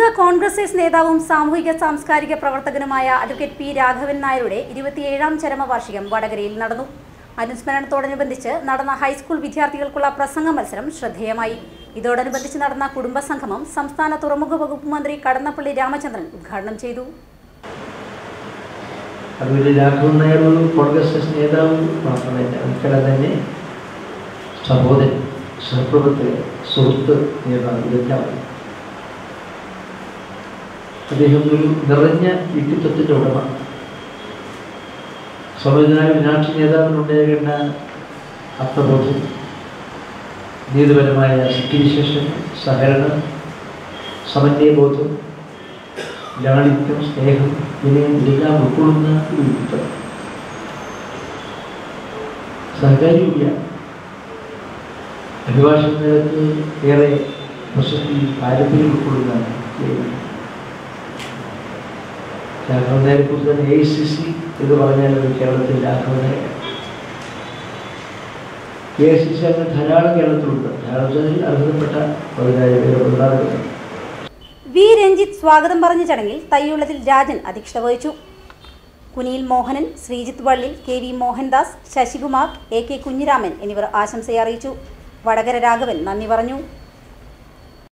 പ്രമുഖ കോൺഗ്രസേഴ്സ് നേതാവും സാമൂഹിക സാംസ്കാരിക പ്രവർത്തകനുമായ അഡ്വക്കേറ്റ് പി രാഘവൻ നായരുടെ ഇരുപത്തിയേഴാം ചരമവാർഷികം വടകരയിൽ നടന്നു അനുസ്മരണത്തോടനുബന്ധിച്ച് നടന്ന ഹൈസ്കൂൾ വിദ്യാർത്ഥികൾക്കുള്ള പ്രസംഗ മത്സരം ശ്രദ്ധേയമായി ഇതോടനുബന്ധിച്ച് നടന്ന കുടുംബസംഗമം സംസ്ഥാന തുറമുഖ വകുപ്പ് മന്ത്രി കടന്നപ്പള്ളി രാമചന്ദ്രൻ ഉദ്ഘാടനം ചെയ്തു അതുപോലെ രാഘവൻ നായർ ഒരു കോൺഗ്രസ് നേതാവ് മാത്രമല്ല ഉൾപ്പെടെ തന്നെ സഹോദരൻ സഹപ്രവർത്തകൻ സുഹൃത്ത് നേതാവ് ഇതെല്ലാം അദ്ദേഹം ഒരു നിറഞ്ഞ വ്യക്തിത്വത്തിൻ്റെ ഉടമ സംവിധാന മീനാക്ഷി നേതാവിനുണ്ടാകേണ്ട അർത്ഥബോധം നീതിപരമായ സിറ്റിവിശേഷൻ സഹകരണം സമന്വയബോധം ലാളിത്യം സ്നേഹം വിനയം ഇതെല്ലാം ഉൾക്കൊള്ളുന്ന ഒരു വ്യക്തിത്വം സഹകാരിയില്ല അഭിഭാഷക നിലത്ത് ഏറെ പ്രശസ്തി പാരമ്പര്യം ഉൾക്കൊള്ളുന്നതാണ് രാഘവൻ നായരെ കുറിച്ച് തന്നെ എ ഐ സി സി എന്ന് പറഞ്ഞാൽ ഒരു കേരളത്തിൽ Raghavan Nair A I C C അങ്ങനെ ധാരാളം കേരളത്തിലുണ്ട് ധാരാളം അർഹതപ്പെട്ട പതിനായിരം പേര് ഉണ്ടാകുന്നുണ്ട് വി രഞ്ജിത്ത് സ്വാഗതം പറഞ്ഞ ചടങ്ങിൽ തയ്യുള്ളതിൽ രാജൻ അധ്യക്ഷത വഹിച്ചു കുനിയിൽ മോഹനൻ ശ്രീജിത്ത് വള്ളിൽ K V Mohandas Sasikumar A K Kunhiraman എന്നിവർ ആശംസയറിയിച്ചു വടകര രാഘവൻ നന്ദി പറഞ്ഞു